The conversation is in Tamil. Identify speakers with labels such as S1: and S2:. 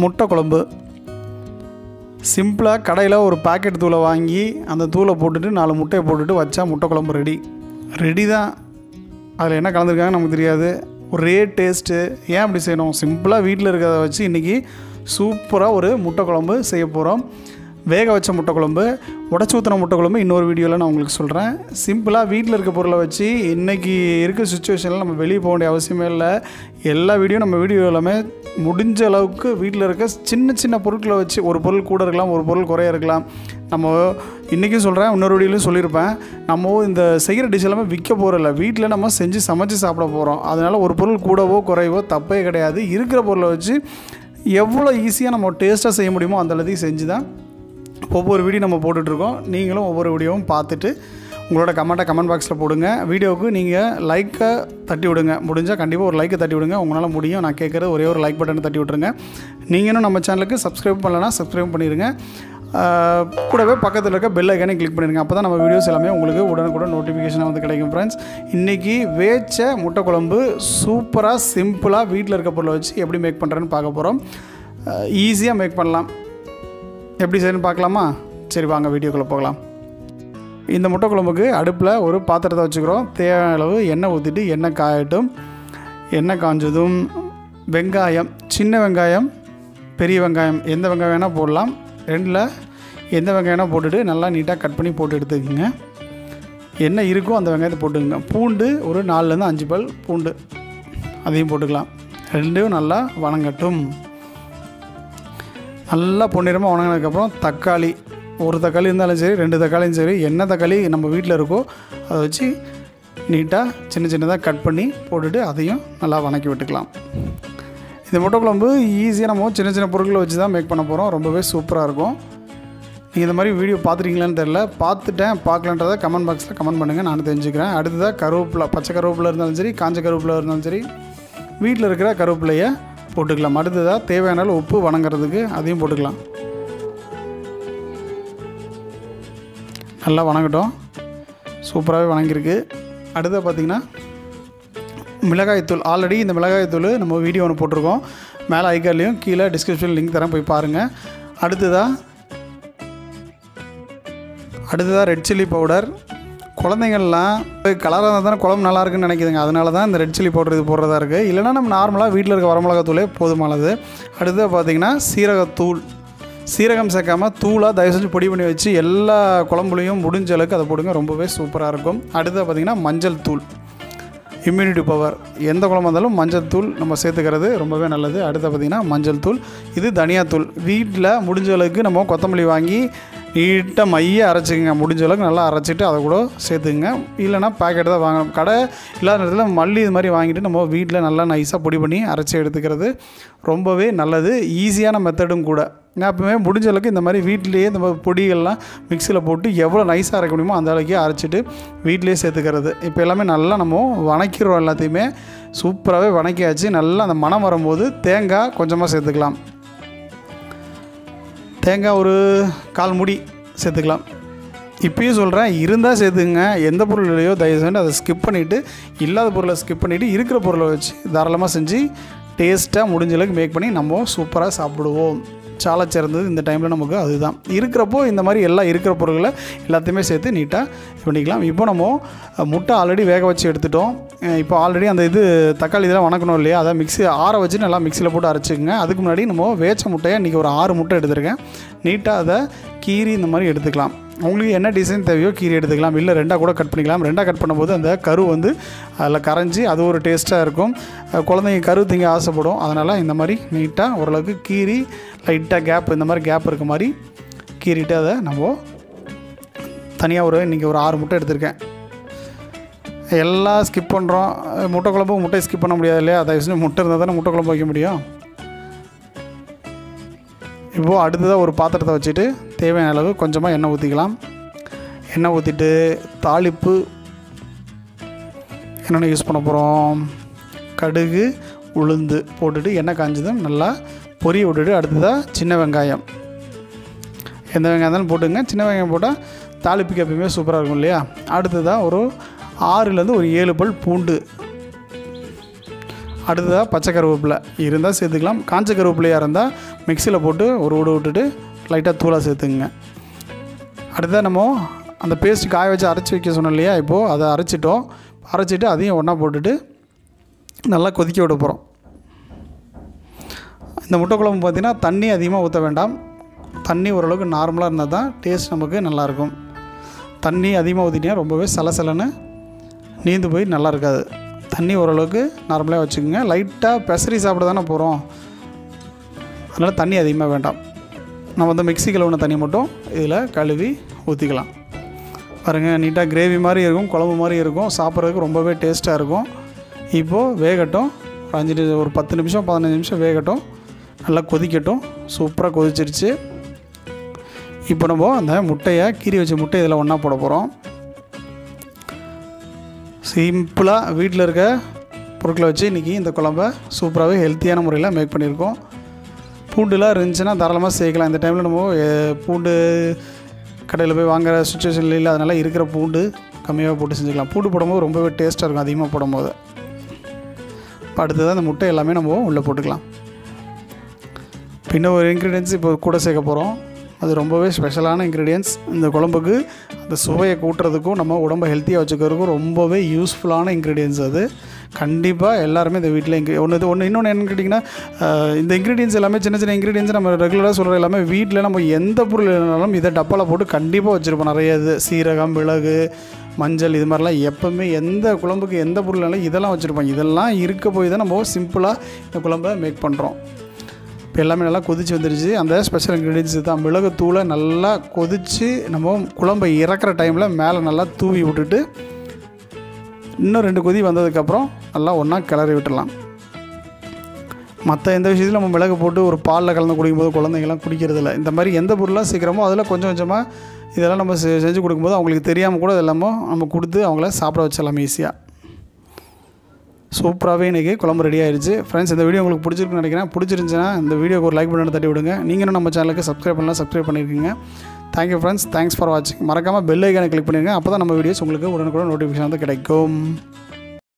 S1: முட்டை குழம்பு சிம்பிளாக கடையில் ஒரு பாக்கெட் தூளை வாங்கி அந்த தூளை போட்டுட்டு நாலு முட்டையை போட்டுட்டு வச்சா முட்டை குழம்பு ரெடி ரெடி தான் அதில் என்ன கலந்துருக்காங்க நமக்கு தெரியாது ஒரே டேஸ்ட்டு ஏன் அப்படி செய்யணும் சிம்பிளாக வீட்டில் இருக்கிறத வச்சு இன்றைக்கி சூப்பராக ஒரு முட்டை குழம்பு செய்ய போகிறோம் வேக வச்ச முட்டை குழம்பு உடச்சி ஊற்றின முட்டை குழம்பு இன்னொரு வீடியோவில் நான் உங்களுக்கு சொல்கிறேன் சிம்பிளாக வீட்டில் இருக்க பொருளை வச்சு இன்றைக்கி இருக்க சுச்சுவேஷனில் நம்ம வெளியே போக வேண்டிய அவசியமே இல்லை எல்லா வீடியோ நம்ம வீடியோ எல்லாமே முடிஞ்ச அளவுக்கு வீட்டில் இருக்க சின்ன சின்ன பொருட்களை வச்சு ஒரு பொருள் கூட இருக்கலாம் ஒரு பொருள் குறைய இருக்கலாம் நம்ம இன்றைக்கும் சொல்கிறேன் இன்னொரு வீடியோலையும் சொல்லியிருப்பேன் நம்ம இந்த செய்கிற டிஷ் எல்லாமே விற்க போகிறதில்ல வீட்டில் நம்ம செஞ்சு சமைச்சு சாப்பிட போகிறோம் அதனால் ஒரு பொருள் கூடவோ குறைவோ தப்பே கிடையாது இருக்கிற பொருளை வச்சு எவ்வளோ ஈஸியாக நம்ம டேஸ்ட்டாக செய்ய முடியுமோ அந்த அளவுக்கு செஞ்சு தான் ஒவ்வொரு வீடியோ நம்ம போட்டுட்ருக்கோம் நீங்களும் ஒவ்வொரு வீடியோவும் பார்த்துட்டு உங்களோட கமெண்ட்டை கமெண்ட் பாக்ஸில் போடுங்க வீடியோவுக்கு நீங்கள் லைக்கை தட்டி விடுங்க முடிஞ்சால் கண்டிப்பாக ஒரு லைக்கை தட்டி விடுங்க உங்களால் முடியும் நான் கேட்குறது ஒரே ஒரு லைக் பட்டனை தட்டி விட்ருங்க நீங்களும் நம்ம சேனலுக்கு சப்ஸ்கிரைப் பண்ணலன்னா சப்ஸ்கிரைப் பண்ணிடுங்க ஆஹ் கூடவே பக்கத்தில் இருக்க பெல் ஐக்கானே கிளிக் பண்ணிடுங்க அப்போ தான் நம்ம வீடியோஸ் எல்லாமே உங்களுக்கு உடனுக்குடன் நோட்டிஃபிகேஷன் வந்து கிடைக்கும் ஃப்ரெண்ட்ஸ் இன்றைக்கி வேச்ச முட்டை குழம்பு சூப்பராக சிம்பிளாக வீட்டில் இருக்க பொருளை வச்சு எப்படி மேக் பண்ணுறேன்னு பார்க்க போகிறோம் ஈஸியாக மேக் பண்ணலாம் எப்படி செய்யணும்னு பார்க்கலாமா சரி வாங்க வீடியோக்குள்ளே போகலாம் இந்த முட்டை குழம்புக்கு அடுப்பில் ஒரு பாத்திரத்தை வச்சுக்கிறோம் தேவையான அளவு எண்ணெய் ஊற்றிட்டு எண்ணெய் காயட்டும் எண்ணெய் காஞ்சதும் வெங்காயம் சின்ன வெங்காயம் பெரிய வெங்காயம் எந்த வெங்காயம் வேணால் போடலாம் ரெண்டில் எந்த வெங்காயம்னா போட்டுட்டு நல்லா நீட்டாக கட் பண்ணி போட்டு எடுத்துக்கோங்க என்ன இருக்கோ அந்த வெங்காயத்தை போட்டுக்கோங்க பூண்டு ஒரு நாலுலேருந்து அஞ்சு பல் பூண்டு அதையும் போட்டுக்கலாம் ரெண்டும் நல்லா வணங்கட்டும் நல்லா பொன்னிறமாக வணங்கினதுக்கப்புறம் தக்காளி ஒரு தக்காளி இருந்தாலும் சரி ரெண்டு தக்காளியும் சரி என்ன தக்காளி நம்ம வீட்டில் இருக்கோ அதை வச்சு நீட்டாக சின்ன சின்னதாக கட் பண்ணி போட்டுட்டு அதையும் நல்லா வணக்கி விட்டுக்கலாம் இந்த முட்டை குழம்பு ஈஸியாக நம்ம சின்ன சின்ன பொருட்களை வச்சு தான் மேக் பண்ண போகிறோம் ரொம்பவே சூப்பராக இருக்கும் நீங்கள் இந்த மாதிரி வீடியோ பார்த்துருக்கீங்களான்னு தெரில பார்த்துட்டேன் பார்க்கலன்றதை கமெண்ட் பாக்ஸில் கமெண்ட் பண்ணுங்கள் நான் தெரிஞ்சுக்கிறேன் அடுத்ததாக கருவேப்பிலை பச்சை கருவேப்பிலை இருந்தாலும் சரி காஞ்ச கருவேப்பிலை இருந்தாலும் சரி வீட்டில் இருக்கிற கருவேப்பிலையை போட்டுக்கலாம் அடுத்ததாக தேவையான அளவு உப்பு வணங்குறதுக்கு அதையும் போட்டுக்கலாம் நல்லா வணங்கட்டும் சூப்பராகவே வணங்கியிருக்கு அடுத்தது பார்த்திங்கன்னா மிளகாய்த்தூள் ஆல்ரெடி இந்த மிளகாய்த்தூள் நம்ம வீடியோ ஒன்று போட்டிருக்கோம் மேலே ஐக்கார்லேயும் கீழே டிஸ்கிரிப்ஷன் லிங்க் தரேன் போய் பாருங்கள் அடுத்ததாக அடுத்ததாக ரெட் சில்லி பவுடர் குழந்தைங்கள்லாம் கலராக இருந்தால் தானே குழம்பு நல்லா இருக்குன்னு நினைக்குதுங்க அதனால தான் இந்த ரெட் சில்லி பவுடர் இது போடுறதா இருக்குது இல்லைனா நம்ம நார்மலாக வீட்டில் இருக்க வரமிளகாத்தூளே போதுமானது அடுத்தது பார்த்திங்கன்னா சீரகத்தூள் சீரகம் சேர்க்காம தூளாக தயவு செஞ்சு பொடி பண்ணி வச்சு எல்லா குழம்புலையும் முடிஞ்ச அளவுக்கு அதை போடுங்க ரொம்பவே சூப்பராக இருக்கும் அடுத்தது பார்த்திங்கன்னா மஞ்சள் தூள் இம்யூனிட்டி பவர் எந்த குழம்பு இருந்தாலும் மஞ்சள் தூள் நம்ம சேர்த்துக்கிறது ரொம்பவே நல்லது அடுத்து பார்த்திங்கன்னா மஞ்சள் தூள் இது தனியாத்தூள் வீட்டில் முடிஞ்ச அளவுக்கு நம்ம கொத்தமல்லி வாங்கி நீட்டாக மைய அரைச்சிக்கங்க முடிஞ்ச அளவுக்கு நல்லா அரைச்சிட்டு அதை கூட சேர்த்துக்குங்க இல்லைனா பாக்கெட் தான் வாங்கணும் கடை இல்லாத நேரத்தில் மல்லி இது மாதிரி வாங்கிட்டு நம்ம வீட்டில் நல்லா நைஸாக பொடி பண்ணி அரைச்சி எடுத்துக்கிறது ரொம்பவே நல்லது ஈஸியான மெத்தடும் கூட நான் எப்பவுமே முடிஞ்ச அளவுக்கு இந்த மாதிரி வீட்டிலேயே இந்த மாதிரி பொடிகள்லாம் மிக்சியில் போட்டு எவ்வளோ நைஸாக அரைக்க முடியுமோ அந்த அளவுக்கு அரைச்சிட்டு வீட்டிலேயே சேர்த்துக்கிறது இப்போ எல்லாமே நல்லா நம்ம வணக்கிறோம் எல்லாத்தையுமே சூப்பராகவே வணக்கியாச்சு நல்லா அந்த மனம் வரும்போது தேங்காய் கொஞ்சமாக சேர்த்துக்கலாம் தேங்காய் ஒரு கால் முடி சேர்த்துக்கலாம் இப்பயும் சொல்கிறேன் இருந்தால் சேர்த்துங்க எந்த பொருள் இல்லையோ தயவு செஞ்சு அதை ஸ்கிப் பண்ணிவிட்டு இல்லாத பொருளை ஸ்கிப் பண்ணிவிட்டு இருக்கிற பொருளை வச்சு தாராளமாக செஞ்சு டேஸ்ட்டாக முடிஞ்ச அளவுக்கு மேக் பண்ணி நம்ம சூப்பராக சாப்பிடுவோம் சாலை சிறந்தது இந்த டைமில் நமக்கு அதுதான் இருக்கிறப்போ இந்த மாதிரி எல்லாம் இருக்கிற பொருட்களை எல்லாத்தையுமே சேர்த்து நீட்டாக இது பண்ணிக்கலாம் இப்போ நம்ம முட்டை ஆல்ரெடி வேக வச்சு எடுத்துட்டோம் அஹ் இப்போ ஆல்ரெடி அந்த இது தக்காளி இதெல்லாம் வணக்கணும் இல்லையா அதை மிக்ஸி ஆற வச்சு நல்லா மிக்சியில் போட்டு அரைச்சிக்கங்க அதுக்கு முன்னாடி நம்ம வேச்ச முட்டையை இன்றைக்கி ஒரு ஆறு முட்டை எடுத்திருக்கேன் நீட்டாக அதை கீரி இந்த மாதிரி எடுத்துக்கலாம் உங்களுக்கு என்ன டிசைன் தேவையோ கீரி எடுத்துக்கலாம் இல்லை ரெண்டாக கூட கட் பண்ணிக்கலாம் ரெண்டாக கட் பண்ணும்போது அந்த கரு வந்து அதில் கரைஞ்சி அது ஒரு டேஸ்ட்டாக இருக்கும் அஹ் குழந்தைங்க கரு திங்க ஆசைப்படும் அதனால் இந்த மாதிரி நீட்டாக ஓரளவுக்கு கீரி லைட்டாக கேப் இந்த மாதிரி கேப் இருக்க மாதிரி கீறிட்டு அதை நம்ம தனியாக ஒரு இன்றைக்கி ஒரு ஆறு முட்டை எடுத்திருக்கேன் எல்லாம் ஸ்கிப் பண்ணுறோம் முட்டை குழம்பு முட்டை ஸ்கிப் பண்ண முடியாது இல்லையா தயவு செஞ்சு முட்டை இருந்தால் தானே முட்டை குழம்பு வைக்க முடியும் இப்போது அடுத்ததாக ஒரு பாத்திரத்தை வச்சுட்டு தேவையான அளவு கொஞ்சமாக எண்ணெய் ஊற்றிக்கலாம் எண்ணெய் ஊற்றிட்டு தாளிப்பு என்னென்ன யூஸ் பண்ண போகிறோம் கடுகு உளுந்து போட்டுட்டு எண்ணெய் காஞ்சதும் நல்லா பொரிய விட்டுட்டு அடுத்ததாக சின்ன வெங்காயம் எந்த வெங்காயம் இருந்தாலும் போட்டுங்க சின்ன வெங்காயம் போட்டால் தாளிப்புக்கு எப்பயுமே சூப்பராக இருக்கும் இல்லையா அடுத்ததாக ஒரு ஆறுலேருந்து ஒரு ஏழு பல் பூண்டு அடுத்ததாக பச்சை கருவேப்பிலை இருந்தால் சேர்த்துக்கலாம் காஞ்ச கருவேப்பிலையாக இருந்தால் மிக்சியில் போட்டு ஒரு விடு விட்டுட்டு லைட்டாக தூளாக சேர்த்துக்குங்க அடுத்ததாக நம்ம அந்த பேஸ்ட் காய வச்சு அரைச்சி வைக்க சொன்னோம் இல்லையா இப்போது அதை அரைச்சிட்டோம் அரைச்சிட்டு அதையும் ஒன்றா போட்டுட்டு நல்லா கொதிக்க விட போகிறோம் இந்த முட்டை குழம்பு பார்த்திங்கன்னா தண்ணி அதிகமாக ஊற்ற வேண்டாம் தண்ணி ஓரளவுக்கு நார்மலாக இருந்தால் தான் டேஸ்ட் நமக்கு நல்லாயிருக்கும் தண்ணி அதிகமாக ஊற்றிட்டீங்கன்னா ரொம்பவே சலசலன்னு நீந்து போய் நல்லா இருக்காது தண்ணி ஓரளவுக்கு நார்மலாக வச்சுக்கோங்க லைட்டாக பெசரி சாப்பிட தானே போகிறோம் அதனால் தண்ணி அதிகமாக வேண்டாம் நம்ம வந்து மிக்ஸி கழுவுன தண்ணி மட்டும் இதில் கழுவி ஊற்றிக்கலாம் பாருங்கள் நீட்டாக கிரேவி மாதிரி இருக்கும் குழம்பு மாதிரி இருக்கும் சாப்பிட்றதுக்கு ரொம்பவே டேஸ்ட்டாக இருக்கும் இப்போது வேகட்டும் ஒரு அஞ்சு நிமிஷம் ஒரு பத்து நிமிஷம் பதினஞ்சு நிமிஷம் வேகட்டும் நல்லா கொதிக்கட்டும் சூப்பராக கொதிச்சிருச்சு இப்போ நம்ம அந்த முட்டையை கீறி வச்ச முட்டை இதில் ஒன்றா போட போகிறோம் சிம்பிளாக வீட்டில் இருக்க பொருட்களை வச்சு இன்றைக்கி இந்த குழம்ப சூப்பராகவே ஹெல்த்தியான முறையில் மேக் பண்ணியிருக்கோம் பூண்டுலாம் இருந்துச்சுன்னா தாராளமாக சேர்க்கலாம் இந்த டைமில் நம்ம எ- பூண்டு கடையில் போய் வாங்குற சுச்சுவேஷன் இல்லை அதனால் இருக்கிற பூண்டு கம்மியாக போட்டு செஞ்சுக்கலாம் பூண்டு போடும்போது ரொம்பவே டேஸ்ட்டாக இருக்கும் அதிகமாக போடும்போது இப்போ அடுத்தது அந்த முட்டை எல்லாமே நம்ம உள்ளே போட்டுக்கலாம் பின்ன ஒரு இன்க்ரீடியன்ஸ் இப்போ கூட சேர்க்க போகிறோம் அது ரொம்பவே ஸ்பெஷலான இன்க்ரீடியன்ஸ் இந்த குழம்புக்கு அந்த சுவையை கூட்டுறதுக்கும் நம்ம உடம்பை ஹெல்த்தியாக வச்சுக்கிறதுக்கும் ரொம்பவே யூஸ்ஃபுல்லான இன்க்ரீடியன்ஸ் அது கண்டிப்பாக எல்லாருமே இந்த வீட்டில் இங்கே ஒன்று இது ஒன்று இன்னொன்று என்னன்னு கேட்டிங்கன்னா ஆஹ், இந்த இன்க்ரீடியன்ஸ் எல்லாமே சின்ன சின்ன இன்க்ரீடியன்ஸ் நம்ம ரெகுலராக சொல்கிற எல்லாமே வீட்டில் நம்ம எந்த பொருள் இல்லைனாலும் இதை டப்பாவில் போட்டு கண்டிப்பாக வச்சுருப்போம் நிறைய இது சீரகம் மிளகு மஞ்சள் இது மாதிரிலாம் எப்போவுமே எந்த குழம்புக்கு எந்த பொருள்னாலும் இதெல்லாம் வச்சுருப்போம் இதெல்லாம் இருக்க போய் தான் நம்ம சிம்பிளாக இந்த குழம்பை மேக் பண்ணுறோம் இப்போ எல்லாமே நல்லா கொதிச்சு வந்துருச்சு அந்த ஸ்பெஷல் இன்க்ரீடியன்ஸ் தான் மிளகுத்தூளை நல்லா கொதித்து நம்ம குழம்பை இறக்குற டைமில் மேலே நல்லா தூவி விட்டுட்டு இன்னும் ரெண்டு கொதி வந்ததுக்கப்புறம் நல்லா ஒன்றா கிளறி விட்டுடலாம் மற்ற எந்த விஷயத்திலும் நம்ம மிளகு போட்டு ஒரு பாலில் கலந்து குடிக்கும்போது குழந்தைங்கலாம் குடிக்கிறதில்ல இந்த மாதிரி எந்த பொருளாக சீக்கிரமோ அதில் கொஞ்சம் கொஞ்சமாக இதெல்லாம் நம்ம செ- செஞ்சு கொடுக்கும்போது அவங்களுக்கு தெரியாமல் கூட இதெல்லாமோ நம்ம கொடுத்து அவங்கள சாப்பிட வச்சிடலாம் ஈஸியாக சூப்பராகவே இன்றைக்கி குழம்பு ரெடி ஆயிடுச்சு ஃப்ரெண்ட்ஸ் இந்த வீடியோ உங்களுக்கு பிடிச்சிருக்குன்னு நினைக்கிறேன் பிடிச்சிருந்துச்சுன்னா இந்த வீடியோக்கு ஒரு லைக் பண்ணி தட்டி விடுங்க நீங்களும் நம்ம சேனலுக்கு சப்ஸ்கிரைப் பண்ணலாம் சப்ஸ்கிரைப் பண்ணியிருக்கீங்க தேங்க்யூ ஃப்ரெண்ட்ஸ் தேங்க்ஸ் ஃபார் வாட்சிங் மறக்காமல் பெல் ஐக்கானை கிளிக் பண்ணிடுங்க அப்போ தான் நம்ம வீடியோஸ் உங்களுக்கு உடனுக்குடன் நோட்டிஃபிகேஷன் வந்து கிடைக்கும்